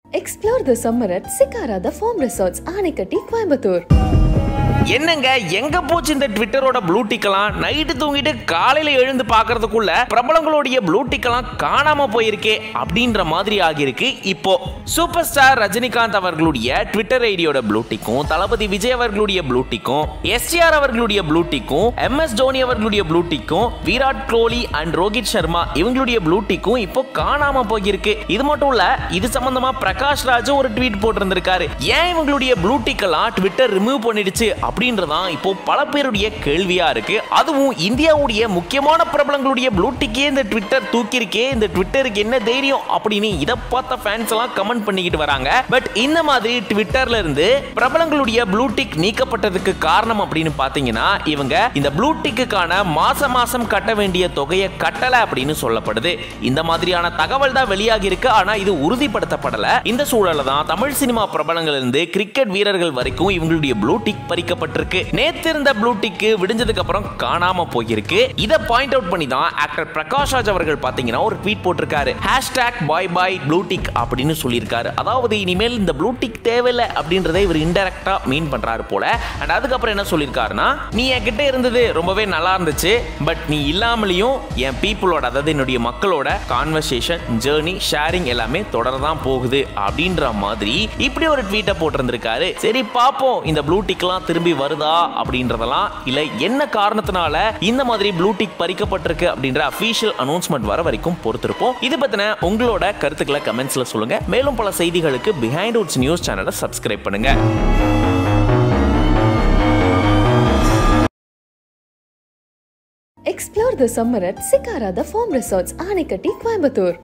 Explore the summer at Sikara, the Farm Resorts, Anekati, Coimbatore. என்னங்க எங்க போச்சு இந்த ட்விட்டரோட ப்ளூ டிக்கெல்லாம் நைட்டு தூங்கிட்டு காலையில எழுந்து பார்க்கறதுக்குள்ள பிரபலங்களுடைய ப்ளூ டிக்கெல்லாம் காணாம போயிருக்கே அப்படின்ற மாதிரி ஆகியிருக்கு இப்போ சூப்பர் ஸ்டார் ரஜினிகாந்த் அவர்களுடைய ட்விட்டர் ஐடியோட ப்ளூ டிக்கும் தளபதி விஜய் அவர்களுடைய ப்ளூ டிக்கும் எஸ்டிஆர் அவர்களுடைய ப்ளூ டிக்கும் எம் எஸ் தோனி அவர்களுடைய ப்ளூ டிக்கும் விராட் கோலி அண்ட் ரோஹித் சர்மா இவங்களுடைய ப்ளூ டிக்கும் இப்போ காணாம போயிருக்கு இது மட்டும் இல்ல இது சம்பந்தமா பிரகாஷ் ராஜும் ஒரு ட்வீட் போட்டிருந்திருக்காரு ஏன் இவங்களுடைய ப்ளூ டிக்கெல்லாம் ட்விட்டர் ரிமூவ் பண்ணிடுச்சு அப்படின்றதான் இப்போ பல பேருடைய கேள்வியா இருக்கு அதுவும் இந்தியாவுடைய முக்கியமான பிரபலங்களுடைய ப்ளூ டிக்கே இந்த ட்விட்டர் தூக்கியிருக்கே இந்த ட்விட்டருக்கு என்ன தைரியம் அப்படின்னு இதை பார்த்த ஃபேன்ஸ் எல்லாம் கமெண்ட் பண்ணிக்கிட்டு வராங்க பட் இந்த மாதிரி ட்விட்டர்ல இருந்து பிரபலங்களுடைய ப்ளூ டிக் நீக்கப்பட்டதுக்கு காரணம் அப்படின்னு பாத்தீங்கன்னா இவங்க இந்த ப்ளூ டிக்குக்கான மாசம் மாசம் கட்ட வேண்டிய தொகையை கட்டல அப்படின்னு சொல்லப்படுது இந்த மாதிரியான தகவல் தான் வெளியாகி இருக்கு ஆனா இது உறுதிப்படுத்தப்படல இந்த சூழல்ல தான் தமிழ் சினிமா பிரபலங்கள் இருந்து கிரிக்கெட் வீரர்கள் வரைக்கும் இவங்களுடைய ப்ளூ டிக் பறிக்கப்பட்டிருக்கு நேத்து இருந்த ப்ளூ டிக் விடிஞ்சதுக்கு அப்புறம் காணாம போயிருக்கு இதை பாயிண்ட் அவுட் பண்ணி தான் ஆக்டர் பிரகாஷ் ராஜ் அவர்கள் பாத்தீங்கன்னா ஒரு ட்வீட் போட்டிருக்காரு hashtag bye bye blue tick அப்படின்னு சொல்லியிருக்காரு அதாவது இனிமேல் இந்த ப்ளூ டிக் தேவையில்லை அப்படின்றதை இவர் இன்டெரக்டா மீன் பண்றாரு போல அண்ட் அதுக்கப்புறம் என்ன சொல்லியிருக்காருன்னா நீ என்கிட்ட இருந்தது ரொம்பவே நல்லா இருந்துச்சு பட் நீ இல்லாமலேயும் என் பீப்புளோட அதாவது என்னுடைய மக்களோட கான்வர்சேஷன் ஜேர்னி ஷேரிங் எல்லாமே தொடரதான் போகுது அப்படின்ற மாதிரி இப்படி ஒரு ட்வீட்டை போட்டிருந்திருக்காரு சரி பார்ப்போம் இந்த ப்ளூ டிக்லாம் திரும்பி வருதா அப்படின்றதெல்லாம் இல்ல என்ன காரணத்தினால இந்த மாதிரி ப்ளூ டிக் பறிக்கப்பட்டிருக்கு அப்படின்ற அஃபீஷியல் அனௌன்ஸ்மெண்ட் வர வரைக்கும் பொறுத்திருப்போம் இது பத்தின உங்களோட கருத்துக்களை கமெண்ட்ஸ்ல சொல்லுங்க மேலும் பல செய்திகளுக்கு பிஹைண்ட் உட்ஸ் நியூஸ் சேனலை சப்ஸ்கிரைப் பண்ணுங்க Explore the summer at Sikara, the Farm Resorts, Anekati, Coimbatore.